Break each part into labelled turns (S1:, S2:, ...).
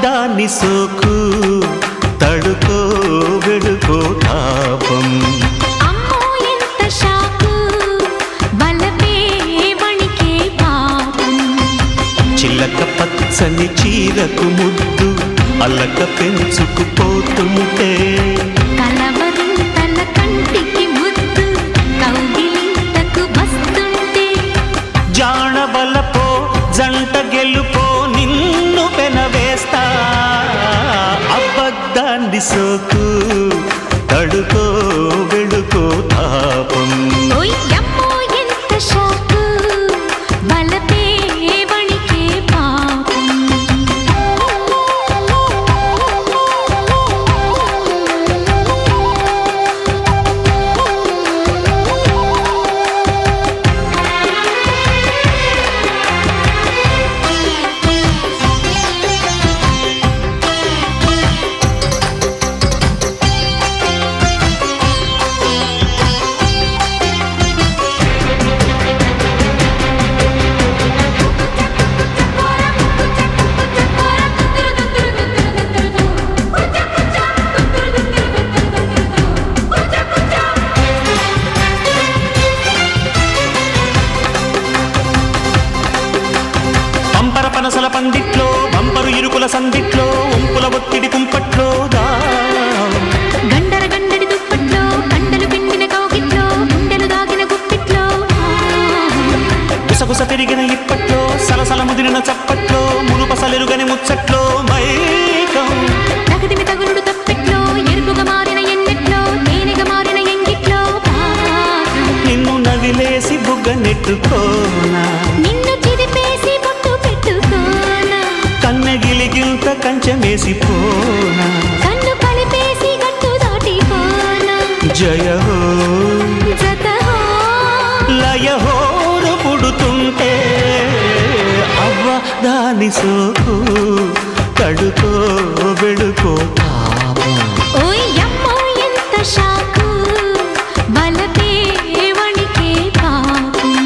S1: దాని సోకు తడుకో వెడుకో తాపం
S2: అమ్మో ఎంత షాకు బలపే వణికే పాపం
S1: చిల్లక పచ్చని చీరకు ముద్దు అల్లక పెంచుకుపోతుంటే
S2: కలవరం తల కంటికి ముద్దు కౌగిలింతకు వస్తుంటే
S1: జాణబలపో జంట గెలుపో నిన్ను పెనవేస్తా అబద్ధాన్ని సోకు తడుకో వెడుకో తాపం
S2: ఓయ్ అమ్మో ఎంత షాకు బలపే వణికే పాపం
S1: పంపర పనసల పందిట్లో బంపరు ఇరుకుల సందిట్లో ఉంపుల ఒత్తిడి కుంపట్లో దా
S2: గండర గండడి దుప్పట్లో కండలు పిండిన కౌగిట్లో గుండెలు దాగిన గుప్పిట్లో
S1: గుసగుస పెరిగిన ఇప్పట్లో సలసల ముదిరిన చప్పట్లో మునుపసలెరుగని ముచ్చట్లో మైకం
S2: తగదిమి తగులుడు తప్పెట్లో ఎరుపుగా మారిన ఎన్నెట్లో తేనెగా మారిన ఎంగిట్లో పాపం.
S1: నిన్ను నవిలేసి బుగ్గ నెట్టుకోనా
S2: నిన్ను చిదిపేసి ముట్టు పెట్టుకోనా
S1: కన్నెగిలిగింత కంచెమేసిపోనా
S2: కన్ను కలిపేసి గట్టు దాటిపోనా
S1: జయ హో
S2: జతహో
S1: లయ హోరు పుడుతుంటే అవ్వ దాని సోకు కడుకో వెడుకో తాపం
S2: ఓయ్ అమ్మో ఎంత షాకు బలపే వణికే పాపం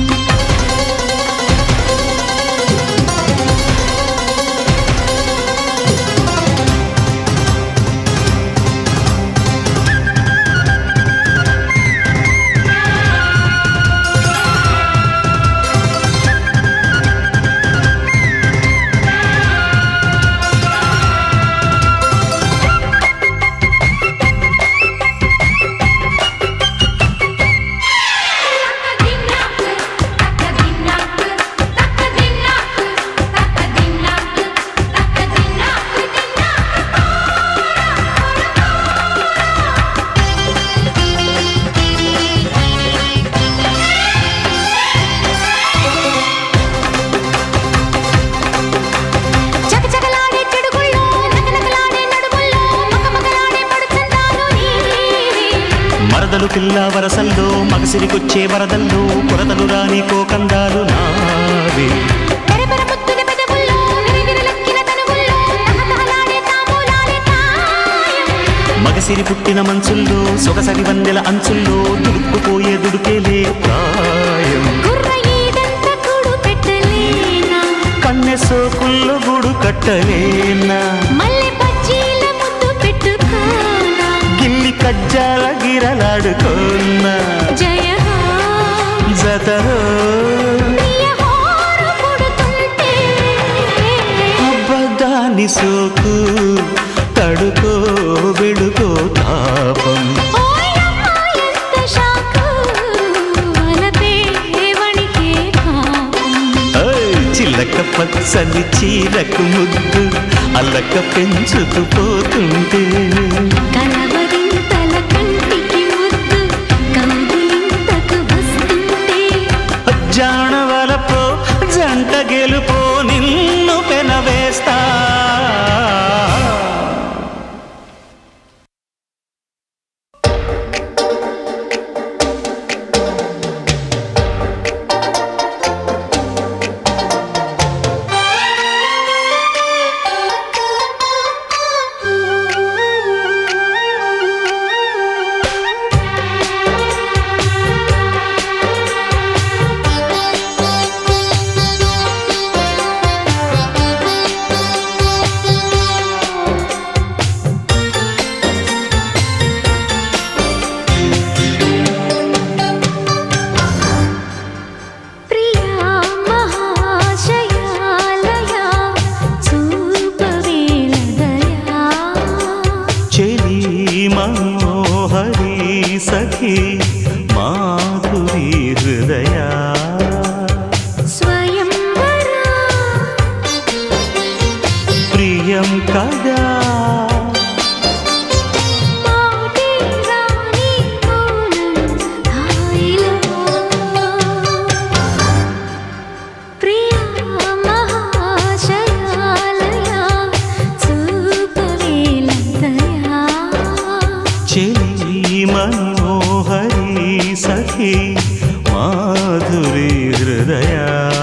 S2: చకచకలాడే చెడుగుల్లో నకనకలాడే నడుముల్లో మగమగలాడే పడుచందాలు నీవే
S1: మరదలు పిల్ల వరసల్లో మగసిరికొచ్చే వరదల్లో కొరతలు రాని కోకందాలు నావే
S2: పెరపెర ముద్దుల పెదవుల్లో విరివిరలెక్కిన తనువుల్లో తహతహలాడే తాంబూలాలే తాయం.
S1: మగసిరి పుట్టిన మంచుల్లో సొగసరి వందెల అంచుల్లో దుడుక్కుపోయే దుడుకేలే ప్రాయం
S2: గుర్ర ఈదంత కూడు పెట్టలేనా
S1: కన్నె సోకుల్లో గుడు కట్టలేనా
S2: మల్లె బజ్జీల ముద్దు పెట్టుకోనా
S1: గిల్లి కజ్జాల గిరలాడుకోనా
S2: జయ హో
S1: జతరో
S2: ప్రియ హోరు పుడుతుంటే
S1: అబ్బదాని సోకు తడుకో వెడుకో తాపం
S2: ఓయమ్మ ఎంత షాకు వలపే వణికే పాపం
S1: ఓయ్ చిల్లక పచ్చని చీరకు ముద్దు అల్లక పెంచుతూ పోతుంటే
S2: కలవరింతల కంటికి ముద్దు కౌగిలింతకు వస్తుంటే
S1: జానవలపో జంట గెలుపో నిన్ను పెనవేస్తా
S2: ఆ
S1: సఖీ మాధురి హృదయా
S2: స్వయంవరా
S1: ప్రియం కదా
S2: మాటే రాణి మౌనం హాయిలో ప్రియా మహాశయాలయ చూపవేలంతయా
S1: చెలి మనోహరి సఖీ మాధురి హృదయా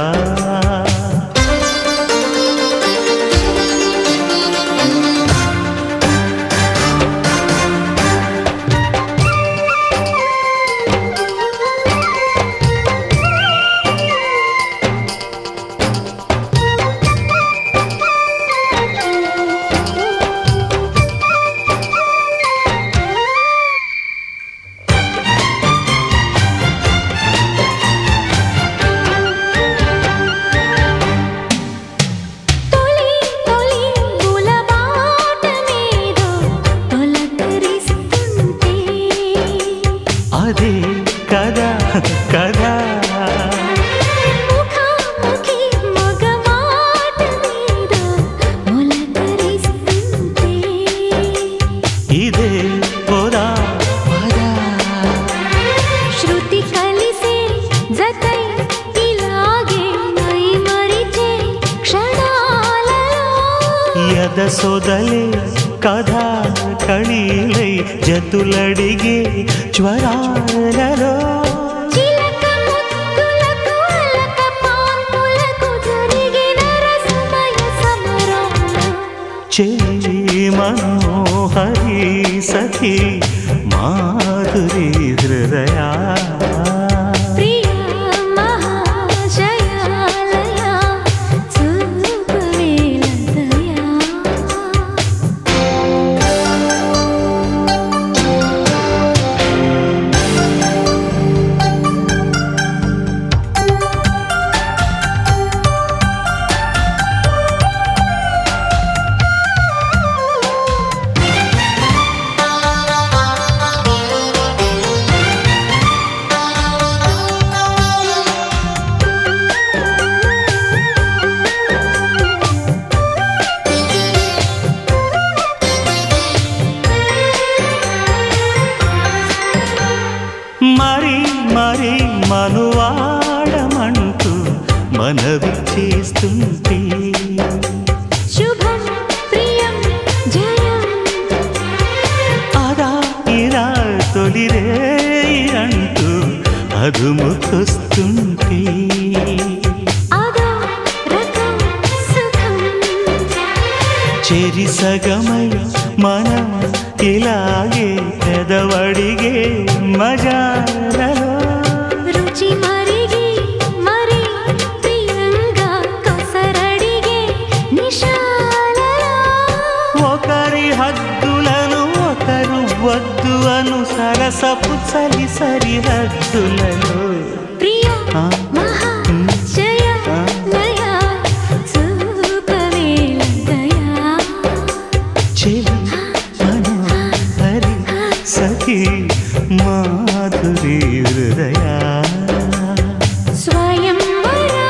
S2: తొలి తొలి గులబాట మీదో తొలకరిస్తుంటే
S1: అదే కదా కదా
S2: ముఖాముఖి మగమాట మీదో మొలకరిస్తుంటే
S1: ఇదే పోదా పదా
S2: శృతి కలిసే జతై ఇలాగే మై మరిచే క్షణాలలో
S1: యద సొదలే కథా కళీలై జతులడిగే జ్వరాలలో
S2: చిలక ముద్దులకు అలక పాన్పులకు జరిగిన రసమయ సమరంలో
S1: చెలి మనోహరి సఖీ మాధురి హృదయా
S2: ప్రియ మహాశయాలయ చూపవేలంతయా
S1: మరి మరి మనువాడమంటూ మనవి చేస్తుంటే
S2: శుభం ప్రియం జయం
S1: అదా ఇరా తొలిరే అంటూ అదుముకొస్తుంటే
S2: అదో రకం సుఖం
S1: చెరి సగమై మనం ఇలాగే పెదవడిగే మజాలలో
S2: రుచి మరిగి మరి ప్రియంగా కొసరడిగే నిశాలలో
S1: ఒకరి హద్దులను ఒకరు వద్దు అను సరసపు చలి సరిహద్దులలో
S2: ప్రియ
S1: ఆ,
S2: మహాశయ
S1: ఆ.
S2: లయ చూపవేలంతయా
S1: చెలి మనోహరి సఖీ మాధురి హృదయా
S2: స్వయంవరా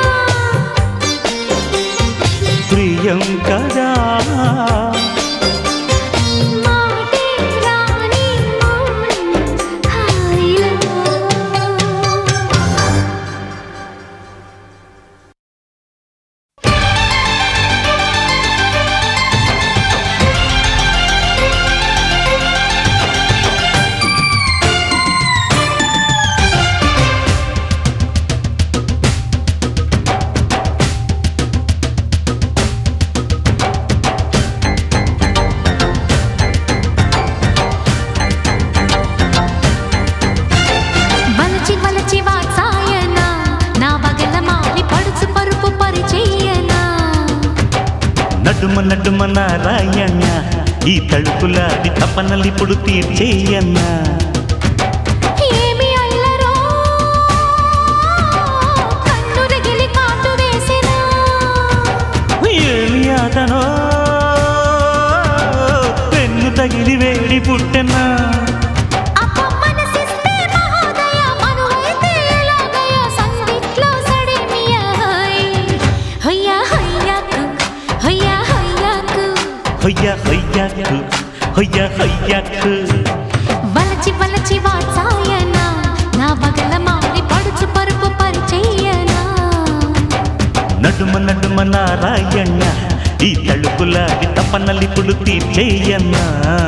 S1: ప్రియం కదా
S2: మాటే రాణి మౌనం హాయిలో వలచి వలచి వాత్సాయన నా వగల మారి పడుచు పరుపు పరిచయనా
S1: నడుమ నడుమ నారాయణ ఈ తలుపులాడి తపనలిప్పుడు తీర్చేయన్నా
S2: ఏమి అల్లరో కన్ను రగిలి కాటు వేసినా
S1: ఏమి అతనో పెన్ను తగిలి వేడి పుట్టెనా
S2: అప్ప మనసిస్తే
S1: హొయ్య హొయ్యకు హొయ్య హొయ్యకు
S2: వలచి వలచి వాచాయన నా వగల మారి పడుచు పరుపు పరిచయనా
S1: నడుమ నడుమ నారాయణ ఈ తలుపులాగి తపనలిపుడు తీర్చేయన్నా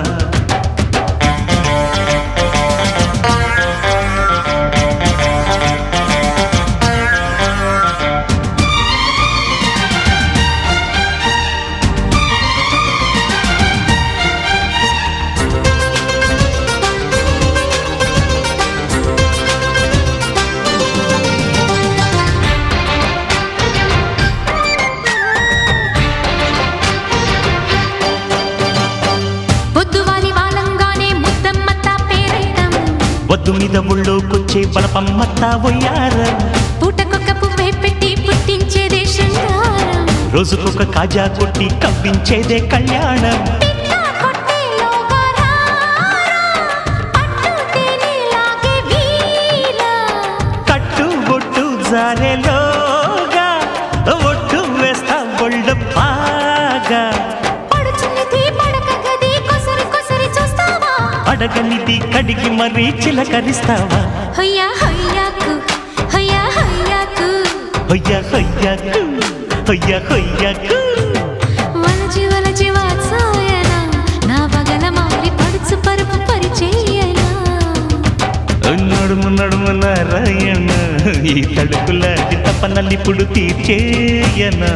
S2: పొద్దువాలి వాలంగానే ముద్దమ్మత్త పేరైతం
S1: వద్దు మీద ఒళ్ళోకొచ్చే బలపమ్మత్తా పోయారా
S2: పూటకొక్క పువ్వే పెట్టి పుట్టించేదే శృంగారం
S1: రోజుకొక కాజా కొట్టి కవ్వించేదే కళ్యాణం
S2: పిట్ట కొట్టేలోగా రారా, పట్టు తేనెలాగే వీరా.
S1: కట్టు బొట్టు జారెలోగా ఒట్టు వేస్తా ఒళ్ళు బాగా
S2: పడుచున్నది పడక గది కొసరి కొసరి చూస్తావా
S1: అడగనిది కడిగి మరీ చిలకరిస్తావా
S2: హయ్యా హయ్యాకు హయ్యా హయ్యాకు
S1: హొయ్య హొయ్యకు హొయ్య హొయ్యకు
S2: వలచి వలచి వాత్సాయన నా వగల మారి పడుచు పరుపు పరిచయనా
S1: నడుము నడుము నారాయణ ఈ తడుకులాంటి తపనలిపుడు తీర్చేయనా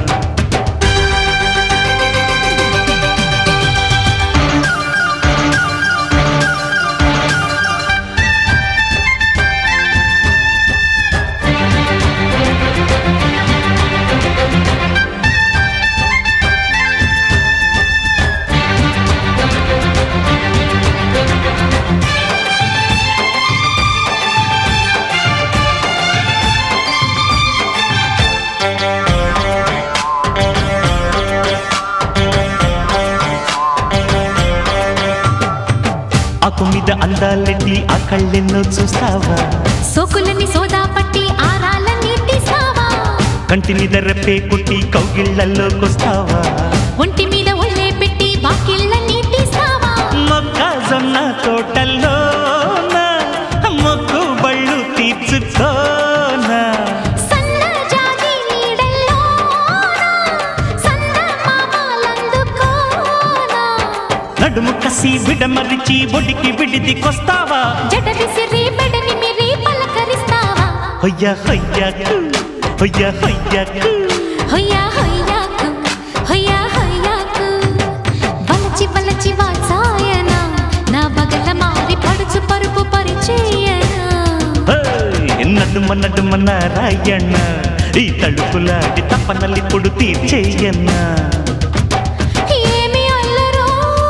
S1: ఆకు మీద అందాలెట్టి ఆ కళ్ళెన్నో చూస్తావా
S2: సోకులని సోదా పట్టి ఆరాలని తీసావా
S1: కంటి మీద రెప్పే కుట్టి కౌగిళ్ళల్లోకొస్తావా
S2: ఒంటి మీద ఒళ్ళే పెట్టి వాకిళ్ళని తీసావా
S1: మొక్కజొన్న తోటల్లో మొక్కు బళ్ళు తీర్చుకోనా
S2: సన్న జాజి నీడల్లోన సన్న మామలందుకోనా
S1: నడుము కసి విడమరిచి ఒడికి విడిదికొస్తావా
S2: జడ విసిరి బెడని మిరి పలకరిస్తావా
S1: హొయ్య హొయ్యకు హొయ్య హొయ్యకు
S2: హొయ్యా హొయ్యాకు హొయ్యా హొయ్యాకు వలచి వలచి వాచాయన నా బగల మారి పడుచు పరుపు పరిచయనా
S1: హేయ్, నడుమ నడుమ నారాయణ ఈ తడుపులాడి తపనలిపుడు తీర్చేయన్నా
S2: ఏమి అల్లరో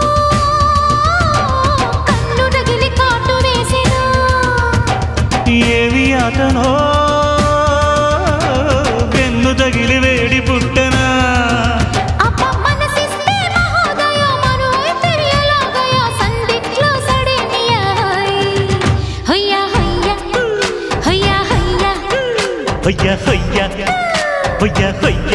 S2: కన్ను రగిలి కాటు వేసెను
S1: ఏమి అతనో వెన్ను తగిలి వేడి పుట్టనా
S2: అప్ప మనసిస్తే మహోదయ మరోయ్ తెలియలాగయ సందిట్లో సడేనియాయ్ హొయ్యా హొయ్యా హొయ్యా హొయ్యా
S1: హొయ్య హొయ్య హొయ్య హొయ్య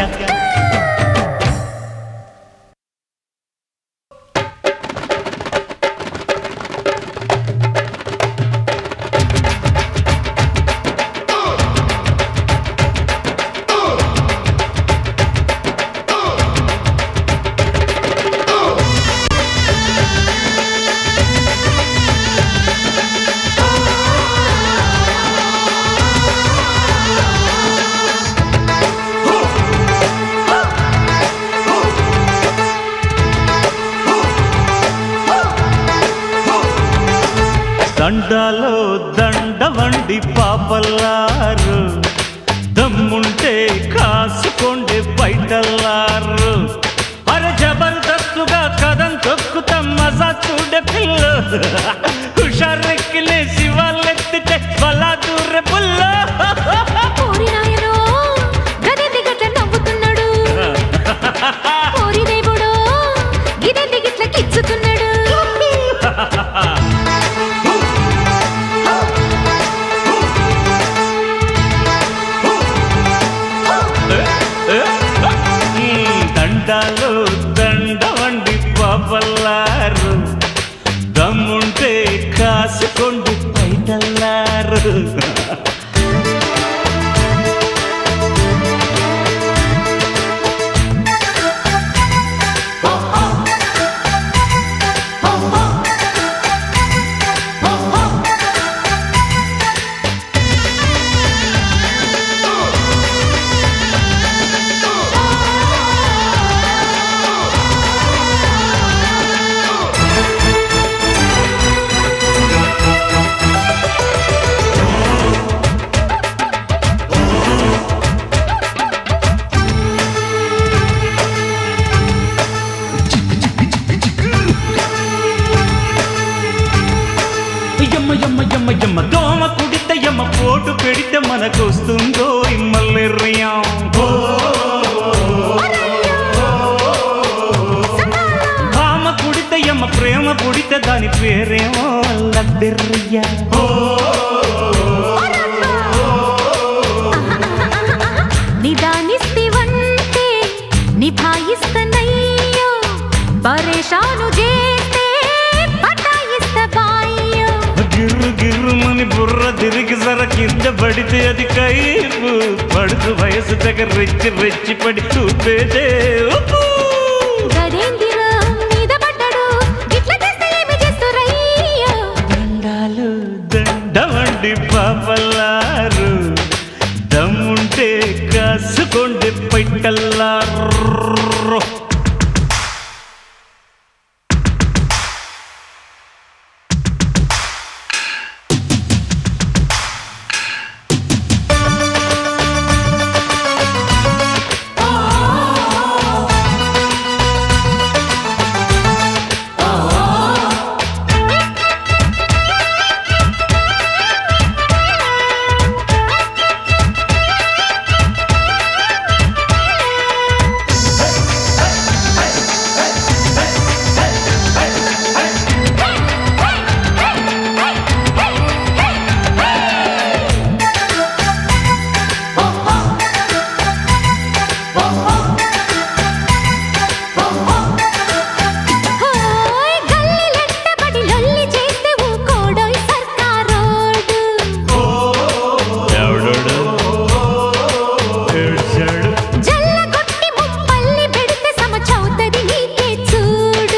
S1: దండాలో దండ వండి పాపల్లారు దమ్ముంటే కాసుకోండి బయటల్లారు అరే జబర్దస్తుగా కథం తొక్కుతాం మజా చూడే పిల్ల హుషారెక్కిలే శివాలెత్తితే బలా దూర పుల్ల
S2: ఓరి నాయనో గది దిగట్ల నవ్వుతున్నాడు ఓరి దేవుడో గిదే దిగిట్ల కిచ్చుతున్నాడు
S1: దండాలో దండ వండి పాపల్లారు దమ్ముంటే కాసుకోండి పైటల్లారు యమ్మ యమ్మ యమ్మ యమ్మ దోమ కుడితే యమ్మ పోటు పెడితే మనకొస్తుందో ఇమ్మల్లెర్రియం భామ కుడితే యమ్మ ప్రేమ పుడితే దాని పేరేమో లద్దెర్రియ
S2: నిదానిస్తివంటే నిభాయిస్తనయ్యో పరేషాను చేస్తే పటాయిస్త బాయ్యో
S1: గిర్రు గిర్రుమని బుర్ర తిరిగి సర కింద పడితే అది కైపు పడుతు వయసు దగ్గర రెచ్చి రెచ్చి పడి చూపేదే ఉప్పు.
S2: గడేందిరా మీద పడ్డాడు ఇట్లా చేస్తే ఏమి చేస్తురయ్యో
S1: దండాలు దండవండి పాపల్లారు దమ్ముంటే కాసుకోండి పైటల్లారు
S2: హోయ్ గల్లీలెట్టబడి లొల్లి చేస్తే ఊకోడోయ్ సర్కారోడు
S1: ఎవడోడు ఏడ్చాడు
S2: జల్లగొట్టి ముప్పల్లి పెడితే సమచౌతది నీకే చూడు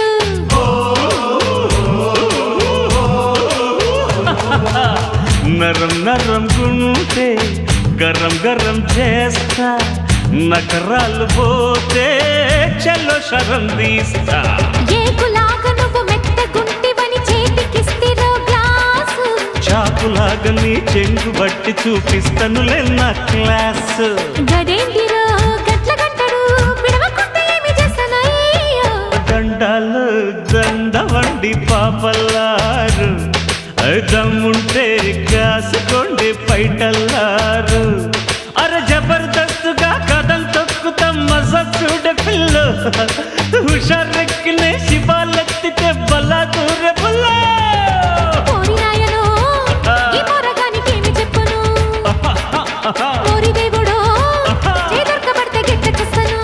S1: నరం నరం గుంటే గరం గరం చేస్తా నకరాలు పోతే చల్లో శరం తీస్తా
S2: ఏకులాగా నువ్వు మెత్తగుంటివని చేతికిస్తిరో గ్లాసు
S1: చాకులాగా నీ చెంగు బట్టి చూపిస్తానులే నా క్లాసు
S2: గడేందిరో గట్ల గంటడు విడవకుంటే ఏమి చేస్తానయ్యో
S1: దండాలు దండవండి పాపల్లారు దమ్ముంటే కాసుకోండి పైటల్లారు అరే జబర్దస్తుగా కథం తొక్కుతాం మజా చూడ పిల్లు హుషారెక్కిన శివాలెత్తితే బలా దూర బుల్లా
S2: ఓరి నాయనో ఈ పోరగానికి ఏమి చెప్పును ఓరి దేవుడో చేదొరకబడితే గిట్ట చేస్తాను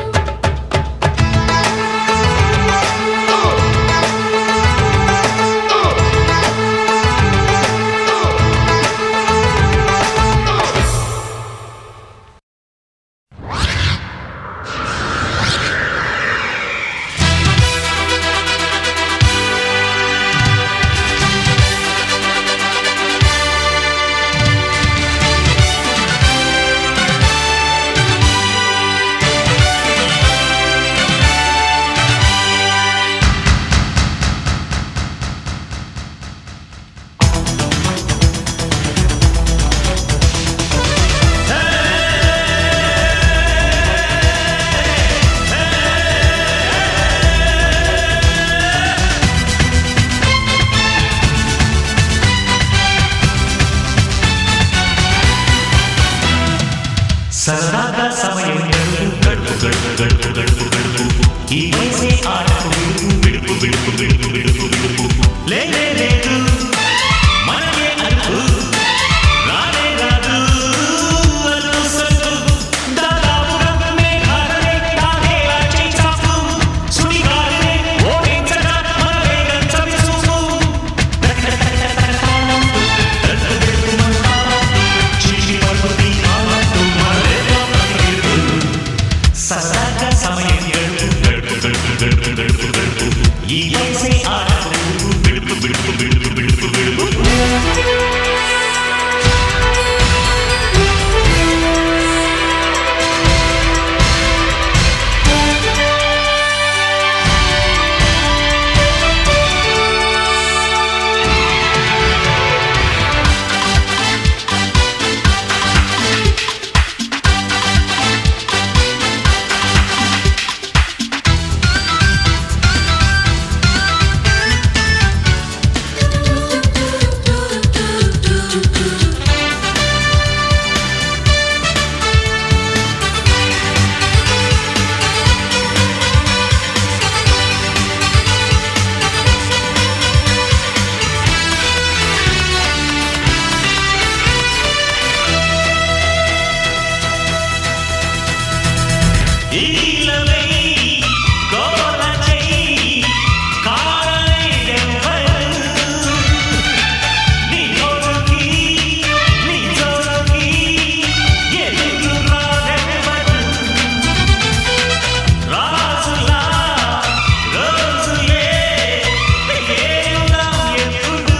S1: సరదాగా సమయం గడుపు గడుపు గడుపు గడుపు గడుపు గడుపు ఈ వయసే ఆటకు విడుపు విడుపు విడుపు విడుపు విడుపు విడుపు లేనే లేదు మనకే అదుపు రానే రాదు అలుపు సలుపు దాదాపుగా మేఘాలనే తాగేలా చేయి చాపు సుడిగాలినే ఓడే సరదాగా సమయం గడుపు గడుపు గడుపు గడుపు గడుపు గడుపు ఈ వయసే ఆటకు విడుపు విడుపు విడుపు విడుపు విడుపు ఈలవై కోరచై కారణెవరు నీ జోరుకి నీ జోరుకి ఎదురు రాదెవరు రాజులా రోజులే ఏయుదాం ఎప్పుడు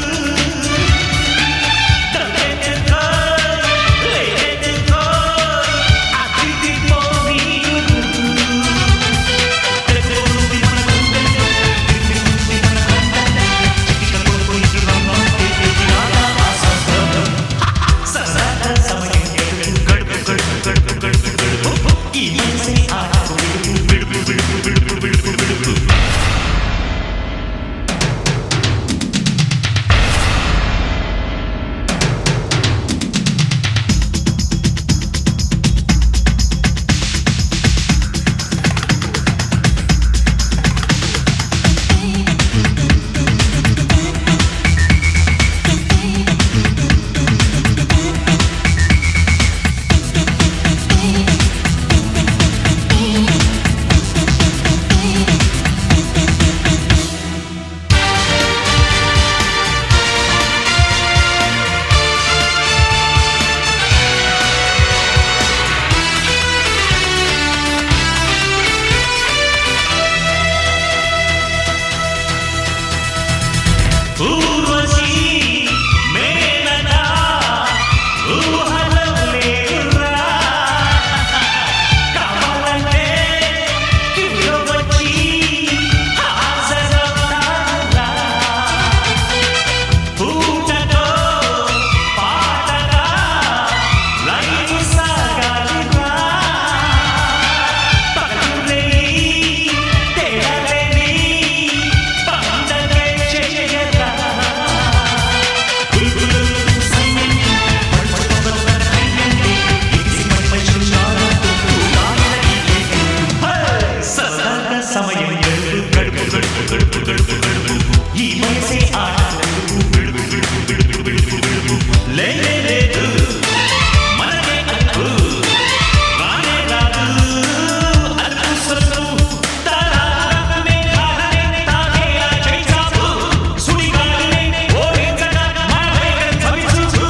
S1: తలెత్తుకో లేకెత్తుకో అతిథి పోనీయుడు ఊర్వశి మేననా ఊహలో లేరురా కావాలంటే కిలో వచ్చి హాజరవుతారా పూటతో పాటగా లైఫ్ సాగాలిరా పక్కలే తేడలేని పండగే చేయరా గుల్గులు సైన్యం పడుపడుపడుపడ సైన్యండి ఇది మై శుచారు సరదాగా సమయం గడుపు గడుపు గడుపు గడుపు గడుపు గడుపు ఈ వయసే ఆట గడుపు గడుపు గడుపు గడుపు గడుపు లేనే లేదు మనకే అప్పు రానే రాదు అప్పు సొత్తు తారామే కాదనే తాగేలా చేసావు సుడిగాలినే ఓడించగా మన వేగం భవించు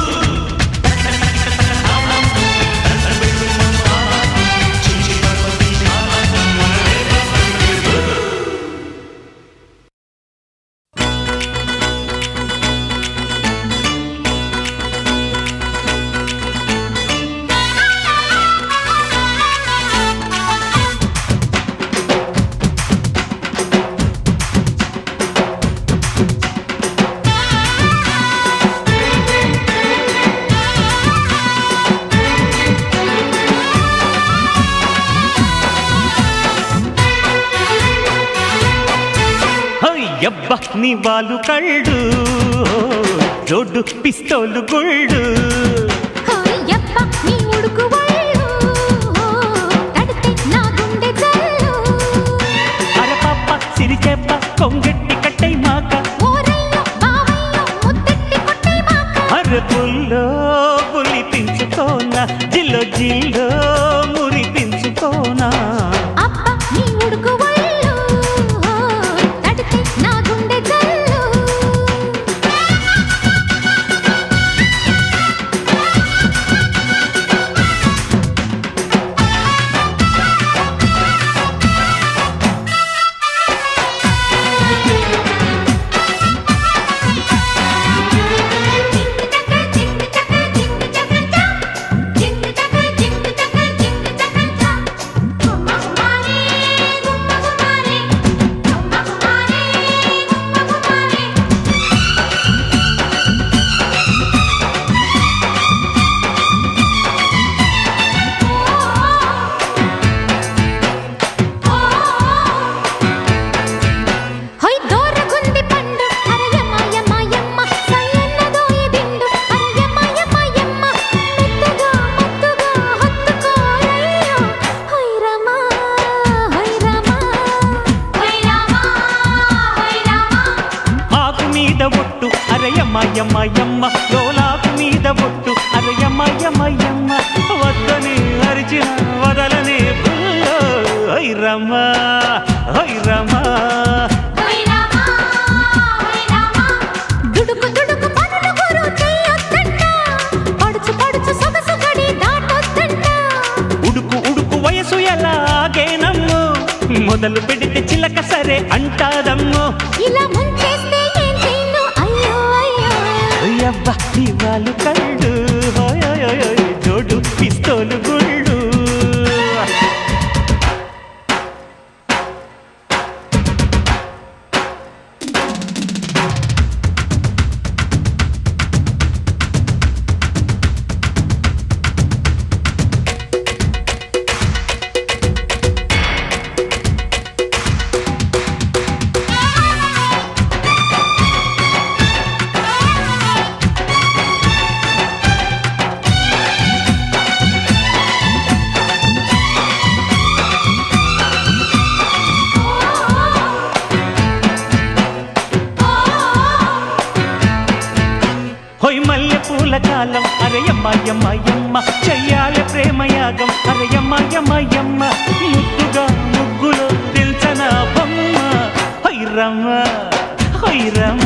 S3: యబ్బ నీ వాళ్ళు కళ్ళు జోడు పిస్తోలు గుళ్ళు
S2: హోయప్ప నీ ఉడుకు వళ్ళు తడితే నా గుండె జల్లు
S3: అరపప్ప సిరిచెప్ప కొంగెట్టి కట్టై మాక
S2: ఓరయ్యో బావయ్యో ముద్దెట్టి కొట్టే మాక
S3: అరపుల్లో పులి పించుకోనా జిల్లో జిల్లో మురి పించుకోనా
S2: అబ్బ నీ ఉడుకు వళ్ళు తడితే నా గుండె జల్లు
S3: ఆ యమ్మ యమ్మ యమ్మ లోలాకు మీద ఒట్టు అరే యమ్మ యమ్మ యమ్మ వద్దని అరిచిన వదలని బుల్లో హై రమ్మ హై రమ్మ
S2: దుడుకు దుడుకు పనులు గురు చెయ్యొద్దంట పడుచు పడుచు సొగసు గడి దాటొద్దంట
S3: ఉడుకు ఉడుకు వయసు ఎలాగేనమ్మో మొదలు పెడితే చిలక సరే అంటాదమ్మో
S2: ఇలా ముంచేస్తే ఏం చేయను అయ్యో అయ్యో
S3: అయ్యవ్వ ఇవాళ కళ్ళు హోయ్ హోయ్ హోయ్ హోయ్, జోడు పిస్తోలు గుళ్ళు హొయ్ మల్లె పూల కాలం అరయమ్మ యమ్మ యమ్మ చెయ్యాలి ప్రేమయాగం అరయమ్మ యమ్మ యమ్మ ముద్దుగా ముగ్గులో దిల్చన బొమ్మ హై రమ్మ హై రమ్మ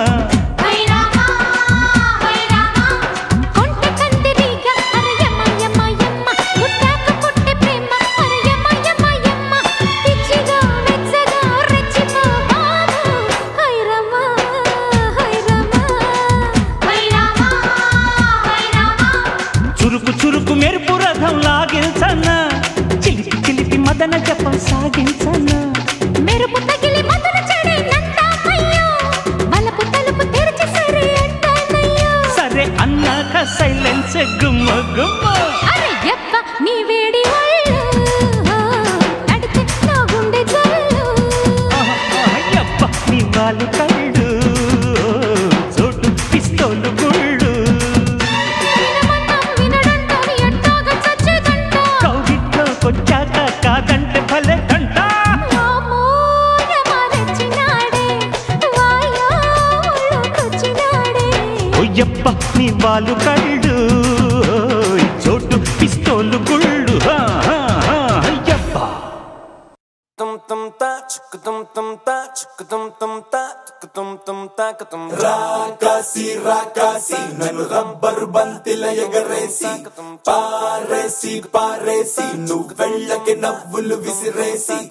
S2: కొంట కందిరీగ అరయమ్మ యమ్మ యమ్మ పుట్టాక పుట్టే ప్రేమ అరయమ్మ యమ్మ యమ్మ పిచ్చిగా వెచ్చగా రెచ్చిపో బాబు హై రమ హై రమ హై రమ హై రమ
S3: చురుకు చురుకు మెరుపు రథం లాగించన్న చిలిపి చిలిపి మదన జపం సాగించన్న
S2: మెరుపు తగిలి మొదలు చెడే నందామయ్యో బలపు తలుపు తెరిచి సరే అంటానయ్యో
S3: సరే అన్నాక సైలెన్స్ గుమ్మ గుమ్మ
S2: అరే యప్ప నీ వేడి ఒళ్ళు నడితే నా గుండె జల్లు
S3: అయ్యప్ప నీ వాళ్ళు కళ్ళు చోటు పిస్తోలు గుళ్ళు
S2: వినమన్నా వినడంటావి ఎట్టాగా చచ్చేదంట
S3: కౌగిట్లో కొచ్చాక కాదంటే భలే దంట
S2: మామూల మారెచ్చినాడే వాయో ఒళ్ళోకొచ్చినాడే
S3: ఒయ్యప్ప నీ వాళ్ళు కళ్ళు చోటు పిస్తోలు గుళ్ళు హా, హా, హా, Ayyappa
S4: tum tum ta chuk tum tum ta chuk tum tum ta tuk tum tum ta ka tum
S5: రాకాసి రాకాసి నన్ను రబ్బరు బంతిల ఎగరేసి పారేసి పారేసి నువ్వు వెళ్ళకి నవ్వులు విసిరేసి